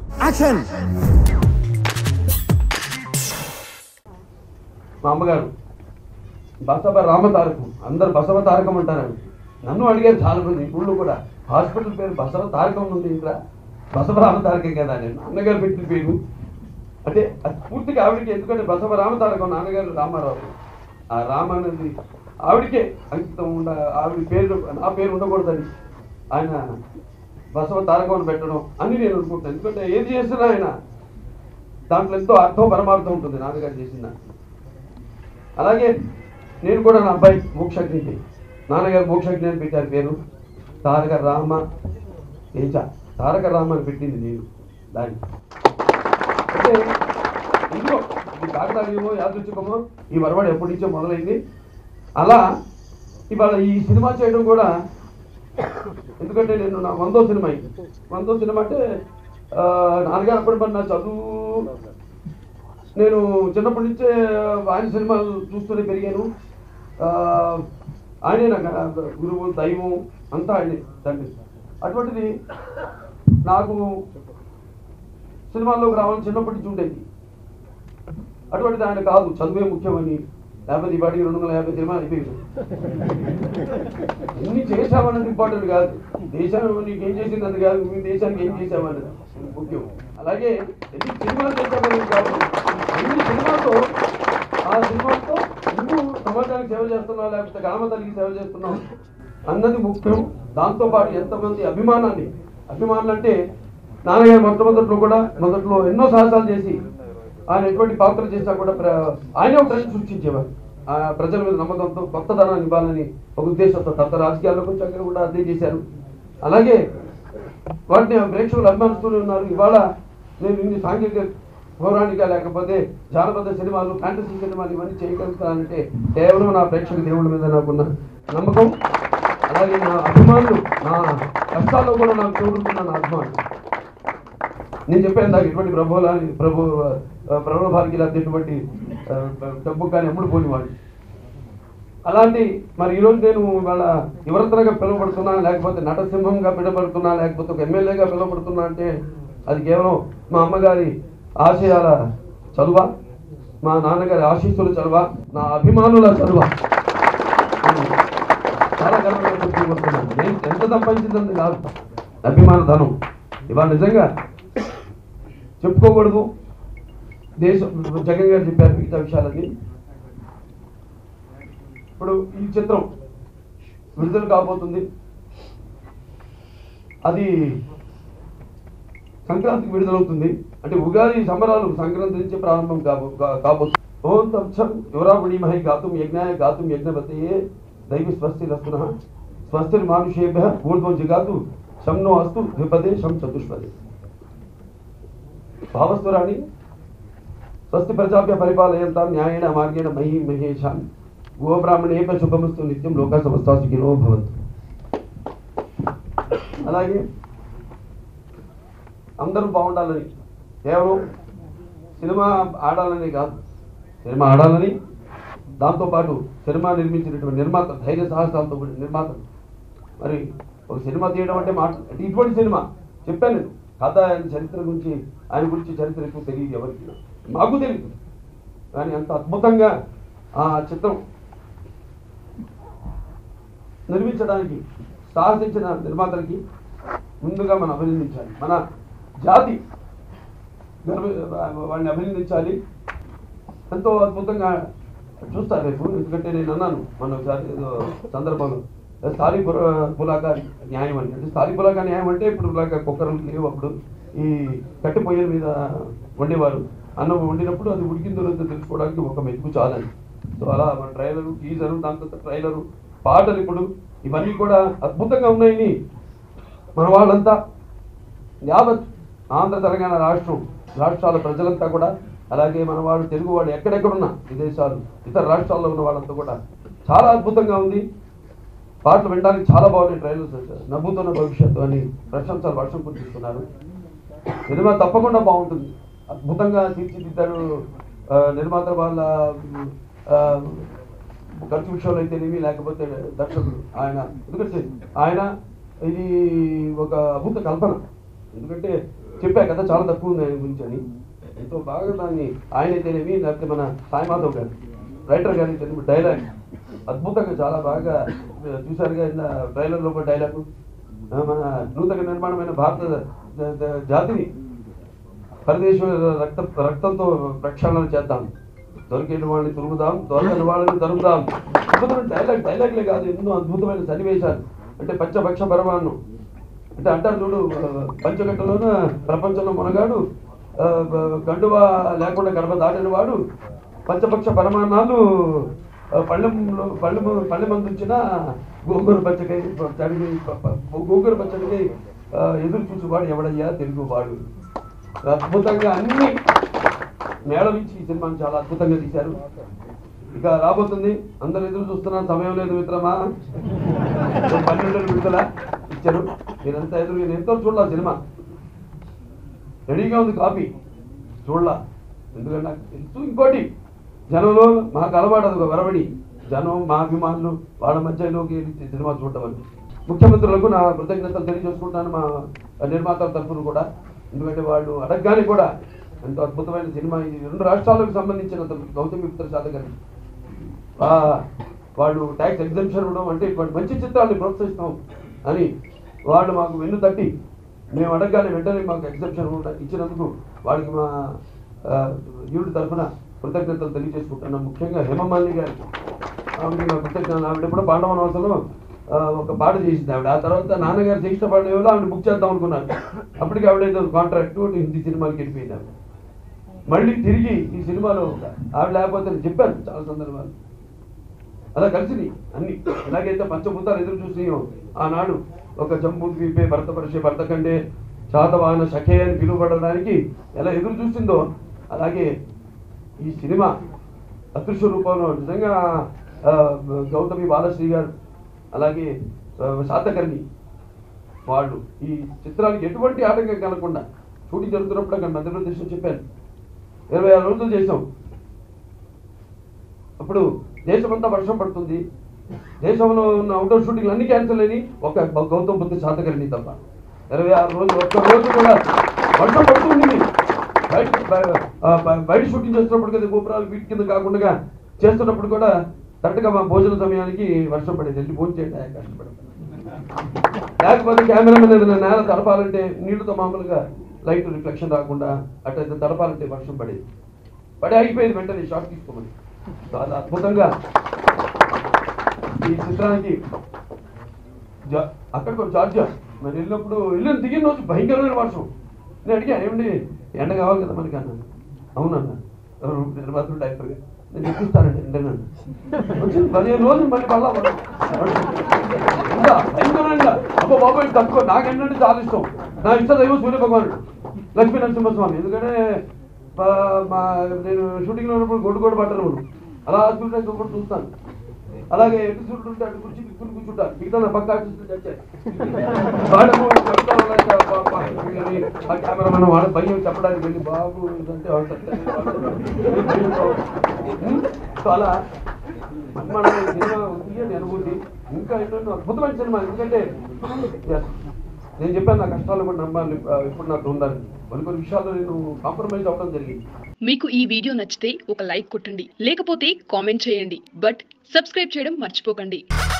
Action మా అమ్మగారు బసవ రామతారకం అందరు బసవ తారకం అంటారు నన్ను అడిగారు చాలా మంది ఊళ్ళో కూడా హాస్పిటల్ పేరు బసవ తారకం ఉంది ఇక్కడ బసవ రామతారకం కదా నేను నాన్నగారు పెట్టిన పేరు అంటే అది పూర్తిగా ఆవిడకి ఎందుకంటే బసవ రామతారకం నాన్నగారు రామారావు ఆ రామ అనేది ఆవిడకే అంకితం ఉండ ఆవిడ పేరు నా పేరు ఉండకూడదని ఆయన బసవ తారకం పెట్టడం అని నేను అనుకుంటాను ఎందుకంటే ఏది చేసినా ఆయన దాంట్లో ఎంతో అర్థం పరమార్థం ఉంటుంది నాన్నగారు చేసిన దాంట్లో. అలాగే నేను కూడా నా అబ్బాయి మోక్షజ్ఞకి నాన్నగారు మోక్షజ్ఞ అని పెట్టారు పేరు తారక రామ తేజ తారక రామ అని పెట్టింది నేను దాన్ని అంటే ఇందులో ఇది కాకతాళీయమో యాదృచ్ఛికమో ఈ వరవడి ఎప్పటి నుంచో మొదలైంది అలా ఇవాళ ఈ సినిమా చేయడం కూడా ఎందుకంటే నేను నా వందో సినిమా ఇది వందో సినిమా అంటే ఆ, నాన్నగారు అప్పటి మరి నా చదువు నేను చిన్నప్పటి నుంచే ఆయన సినిమాలు చూస్తూనే పెరిగాను ఆ, ఆయనే నాకు గురువు దైవం అంతా ఆయనే తండ్రి అటువంటిది నాకు సినిమాల్లోకి రావాలని చిన్నప్పటి నుంచి ఉండేది అటువంటిది ఆయన కాదు చదువే ముఖ్యమని లేకపోతే ఈ పాటికి రెండు వందల యాభై సినిమాలు అయిపోయింది ఎన్ని చేశామన్నది ఇంపార్టెంట్ కాదు దేశాన్ని నీకు ఏం చేసింది అది కాదు మీ దేశానికి ఏం చేశామన్నది ముఖ్యం అలాగే ఎన్ని సినిమాలు చేశామన్నది కాదు ఎన్ని సినిమాతో ఆ సినిమాతో నువ్వు సమాజానికి సేవ చేస్తున్నావు లేకపోతే గణమ తల్లికి సేవ చేస్తున్నావు అన్నది ముఖ్యం దాంతో పాటు ఎంతమంది అభిమానాన్ని అభిమానులు అంటే నాన్నగారు మొట్టమొదట్లో కూడా మొదట్లో ఎన్నో సాహసాలు చేసి ఆయన ఎటువంటి పాత్రలు చేసినా కూడా ప్ర- ఆయనే ఒక ట్రెండ్ సృష్టించేవారు ఆ ప్రజల మీద నమ్మకంతో కొత్తదనాన్ని ఇవ్వాలని ఒక ఉద్దేశంతో కొత్త రాజకీయాల్లో కొంచెం అక్కడ కూడా అదే చేశారు అలాగే వాటిని ప్రేక్షకులు అభిమానిస్తూనే ఉన్నారు ఇవాళ నేను ఇన్ని సాంఘిక పౌరాణిక లేకపోతే జానపద సినిమాలు ఫ్యాంటసీ సినిమాలు ఇవన్నీ చేయగలుగుతానంటే కేవలం నా ప్రేక్షక దేవుడి మీద నాకున్న నమ్మకం అలాగే నా అభిమానులు నా కష్టాల్లో కూడా నాకు తోడుతున్న నా అభిమానులు నేను చెప్పాను నాకు ఎటువంటి ప్రభువుల ప్రభు ఆ, ప్రలోభాలకి లేకపోతే ఎటువంటి ఆ, డబ్బు కానీ ఎప్పుడు పోనివాడు అలాంటి మరి ఈరోజు నేను వాళ్ళ యువరత్నగా పిలువబడుతున్నా లేకపోతే నటసింహంగా పిలువబడుతున్నా లేకపోతే ఒక ఎమ్మెల్యేగా పిలువబడుతున్నా అంటే అది కేవలం మా అమ్మగారి ఆశయాల చలువ మా నాన్నగారి ఆశీస్సుల చలువ నా అభిమానుల చలువ చాలా గర్వంగా చెప్పుకుంటున్నాను నేను ఎంత సంపాదించిందని కాదు అభిమాన ధనం ఇవాళ నిజంగా చెప్పుకోకూడదు దేశం జగన్ గారు చెప్పారు మిగతా విషయాలన్నీ ఇప్పుడు ఈ చిత్రం విడుదల కాబోతుంది అది సంక్రాంతికి విడుదలవుతుంది అంటే ఉగాది సంబరాలు సంక్రాంతి నుంచి ప్రారంభం కాబో కా- కాబోతుంది ఓం తత్సం యువరాపుణీమహై గాతుం యజ్ఞాయ గాతుం యజ్ఞపతయే దైవి స్వస్తి రస్తున స్వస్తిర్ మానుషేభ్య ఊర్ధ్వం జిగాతు శంనో అస్తు ద్విపదే శం చతుష్పదే భావస్వరాణి స్వస్తి ప్రజాభ్య పరిపాలయంతాం న్యాయేణ మార్గేణ మహి మహేషాన్ గో బ్రాహ్మణేప శుభమస్తు నిత్యం లోక సమస్తా సుఖినో భవంతు అలాగే అందరూ బాగుండాలని కేవలం సినిమా ఆడాలని కాదు సినిమా ఆడాలని దాంతోపాటు సినిమా నిర్మించినటువంటి నిర్మాత ధైర్య సాహసాలతో కూడిన నిర్మాత మరి ఒక సినిమా తీయడం అంటే మాట అంటే ఇటువంటి సినిమా చెప్పాను నేను కథ ఆయన చరిత్ర గురించి ఆయన గురించి చరిత్ర ఎక్కువ తెలియదు ఎవరికి మాకు తెలియదు కానీ అంత అద్భుతంగా ఆ చిత్రం నిర్మించడానికి సాహసించిన నిర్మాతలకి ముందుగా మనం అభినందించాలి మన జాతి గర్వ వాడిని అభినందించాలి ఎంతో అద్భుతంగా చూస్తారు రేపు ఎందుకంటే నేను అన్నాను మన ఒకసారి ఏదో సందర్భంలో స్థానిక పుర పులాక న్యాయం అని అంటే స్థానిక పులాక న్యాయం అంటే ఇప్పుడు ఇలాగ కుక్కర్లు లేవు అప్పుడు ఈ కట్టె పొయ్యిల మీద వండేవారు అన్నం వండినప్పుడు అది ఉడికిందో లేదో తెలుసుకోవడానికి ఒక మెతుకు చాలని సో అలా మన ట్రైలరు గీజరు దాని తర్వాత ట్రైలరు పాటలు ఇప్పుడు ఇవన్నీ కూడా అద్భుతంగా ఉన్నాయని మన వాళ్ళంతా యావత్ ఆంధ్ర తెలంగాణ రాష్ట్రం రాష్ట్రాల ప్రజలంతా కూడా అలాగే మన వాళ్ళు తెలుగు వాళ్ళు ఎక్కడెక్కడున్నా విదేశాలు ఇతర రాష్ట్రాల్లో ఉన్న వాళ్ళంతా కూడా చాలా అద్భుతంగా ఉంది పాటలు వినడానికి చాలా బాగున్నాయి ట్రైలర్స్ నవ్వుతున్న భవిష్యత్తు అని ప్రశంసలు వర్షం కురిపిస్తున్నారు సినిమా తప్పకుండా బాగుంటుంది అద్భుతంగా తీర్చిదిద్దారు ఆ, నిర్మాత వాళ్ళ ఆ, ఖర్చు విషయంలో అయితేనేమి లేకపోతే దర్శకుడు ఆయన ఎందుకంటే ఆయన ఇది ఒక అద్భుత కల్పన ఎందుకంటే చెప్పా కదా చాలా తక్కువ ఉంది ఆయన గురించి అని ఎంతో బాగా దాన్ని ఆయన అయితేనేమి లేకపోతే మన సాయి మాధవ్ గారు రైటర్ గారు అయితేనేమి డైలాగ్ అద్భుతంగా చాలా బాగా చూశారుగా ట్రైలర్లో ఒక డైలాగు ఆ, మన నూతన నిర్మాణమైన భారత ద- ద- జాతిని పరదేశ రక్త రక్తంతో ప్రక్షాళన చేద్దాం దొరికిన వాళ్ళని తురుముదాం దొరకని వాళ్ళని తరుముదాం అద్భుతమైన డైలాగ్ డైలాగ్లే కాదు ఎన్నో అద్భుతమైన సన్నివేశాలు అంటే పంచపక్ష పరమాన్నం అంటే అంటారు చూడు ఆ, పంచగట్టలోన ప్రపంచంలో మునగాడు ఆ, బ- గండువా లేకుండా గడప దాటిన వాడు పంచపక్ష పరమాన్నాలు ఆ, పళ్ళెంలో పళ్ళెం పళ్ళెం అందించిన గోంగూర పచ్చకై చడిగి ప- ప- గోంగూర పచ్చడికై ఆ, ఎదురు చూసేవాడు ఎవడయ్యా తెలుగు వాడు అద్భుతంగా అన్ని మేళ నుంచి ఈ సినిమాని చాలా అద్భుతంగా తీశారు ఇక రాబోతుంది అందరు ఎదురు చూస్తున్నారు సమయం లేదు మిత్రమా పన్నెండు విడుదల ఇచ్చారు నేనంతా ఎదురు నేను ఎంతో చూడాల సినిమా రెడీగా ఉంది కాపీ చూడాల ఎందుకంటే నాకు తెలుసు ఇంకోటి జనంలో మాకు అలవాటు అది ఒక వరవడి జనం మా అభిమానులు వాళ్ళ మధ్యలోకి వెళ్ళి ఈ సినిమా చూడటం అని ముఖ్యమంత్రులకు నా కృతజ్ఞతలు తెలియజేసుకుంటాను మా నిర్మాతల తరఫున కూడా ఎందుకంటే వాళ్ళు అడగగానే కూడా ఎంతో అద్భుతమైన సినిమా ఇది రెండు రాష్ట్రాలకు సంబంధించిన గౌతమి మిత్ర శాతకర్ణి ఆ, వాళ్ళు ట్యాక్స్ ఎగ్జామ్షన్ ఇవ్వడం అంటే ఇటువంటి మంచి చిత్రాన్ని ప్రోత్సహిస్తాం అని వాళ్ళు మాకు వెన్ను తట్టి మేము అడగగానే వెంటనే మాకు ఎగ్జామ్షన్ ఇచ్చినందుకు వాళ్ళకి మా ఆ, యూనిట్ తరఫున కృతజ్ఞతలు తెలియజేసుకుంటున్నాం ముఖ్యంగా హేమమాలిని గారికి ఆవిడ మా కృతజ్ఞతలు ఆవిడ ఎప్పుడో పాండవనవసంలో ఒక పాట చేసింది ఆవిడ ఆ తర్వాత నాన్నగారు చేసిన పాట ఏమో ఆవిడ బుక్ చేద్దాం అనుకున్నాను అప్పటికి ఆవిడ ఏదో కాంట్రాక్ట్ హిందీ సినిమాకి వెళ్ళిపోయింది ఆవిడ మళ్ళీ తిరిగి ఈ సినిమాలో ఆవిడ లేకపోతే నేను చెప్పాను చాలా సందర్భాలు అలా కలిసింది అన్ని ఎలాగైతే పంచభూతాలు ఎదురు చూసినాయో ఆనాడు ఒక జంబూ ద్వీపే భరత పరిషే భరత కండే శాతవాహన సఖే అని పిలువబడడానికి ఎలా ఎదురు చూసిందో అలాగే ఈ సినిమా అదృశ్య రూపంలో నిజంగా ఆ, గౌతమి బాలశ్రీ గారు అలాగే ఆ, శాతకర్ణి వాళ్ళు ఈ చిత్రానికి ఎటువంటి ఆటంకం కలగకుండా షూటింగ్ జరుగుతున్నప్పుడు అక్కడ మధ్యప్రదేశ్లో చెప్పాను ఇరవై ఆరు రోజులు చేసాం అప్పుడు దేశమంతా వర్షం పడుతుంది దేశంలో ఉన్న అవుట్డోర్ షూటింగ్లు అన్ని క్యాన్సిల్ అయినాయి ఒక గౌతమ్ బుద్ధ శాతకర్ణి తప్ప ఇరవై ఆరు రోజులు ఒక్క రోజు కూడా వర్షం పడుతుంది బయట బయ- ఆ, బ- బయట షూటింగ్ చేస్తున్నప్పుడు కదా గోపురాలు వీటి కింద కాకుండా చేస్తున్నప్పుడు కూడా కరెక్ట్గా మా భోజన సమయానికి వర్షం పడేది వెళ్ళి భోజనం చేయండి కష్టపడతాను లేకపోతే కెమెరామెన్ ఏదైనా నేల తడపాలంటే నీళ్లతో మామూలుగా లైట్ రిఫ్లెక్షన్ రాకుండా అట్లయితే తడపాలంటే వర్షం పడేది పడి ఆగిపోయింది వెంటనే షార్ట్ తీసుకోమని చాలా అద్భుతంగా ఈ చిత్రానికి జా- అక్కడికి ఒక జార్జియా మరి వెళ్ళినప్పుడు వెళ్ళిన దిగిన రోజు భయంకరమైన వర్షం నేను అడిగా ఏమండి ఎండ కావాలి కదా మనకి అన్నాను అవునన్నా ఎవరు నిర్మాతలు డైరెక్టర్ గారు నేను తెప్పిస్తానండి ఎండనన్ను వచ్చింది పదిహేను రోజులు మళ్ళీ మళ్ళా వర్షం. ఇంకా భయంకరంగా అబ్బో బాబాయ్ తక్కువ నాకేంటంటే చాలా ఇష్టం నా ఇష్ట దైవం సూర్య భగవానుడు లక్ష్మీ నరసింహస్వామి ఎందుకంటే మా- మా నేను షూటింగ్లో ఉన్నప్పుడు గొడ్డు గొడ్డు పట్టను అలా సూర్యుడు కూడా చూస్తాను అలాగే ఎటు సూర్యుడు ఉంటే అటు కుర్చీ తిప్పుకుని కూర్చుంటాను మిగతా నా పక్క చూస్తే చచ్చారు వాడకు చెప్తాను అలాగే ఆ పా- పా- వీళ్ళని, ఆ కెమెరామెన్ వాడ భయం చెప్పడానికి వెళ్ళి బాబు ఇదంటే వాడు చచ్చాడు. ఉమ్, సో అలా మన్మడనే సినిమా తీయని అనుభూతి ఇంకా ఎన్నెన్నో అద్భుతమైన సినిమా ఎందుకంటే yes, నేను చెప్పాను నా కష్టాలు కూడా నమ్మాలి ఆ, ఇప్పుడు నాకు ఉందని కొన్ని కొన్ని విషయాల్లో నేను కాంప్రమైజ్ అవ్వడం జరిగింది మీకు ఈ వీడియో నచ్చితే ఒక లైక్ కొట్టండి లేకపోతే కామెంట్ చేయండి బట్ సబ్స్క్రైబ్ చేయడం మర్చిపోకండి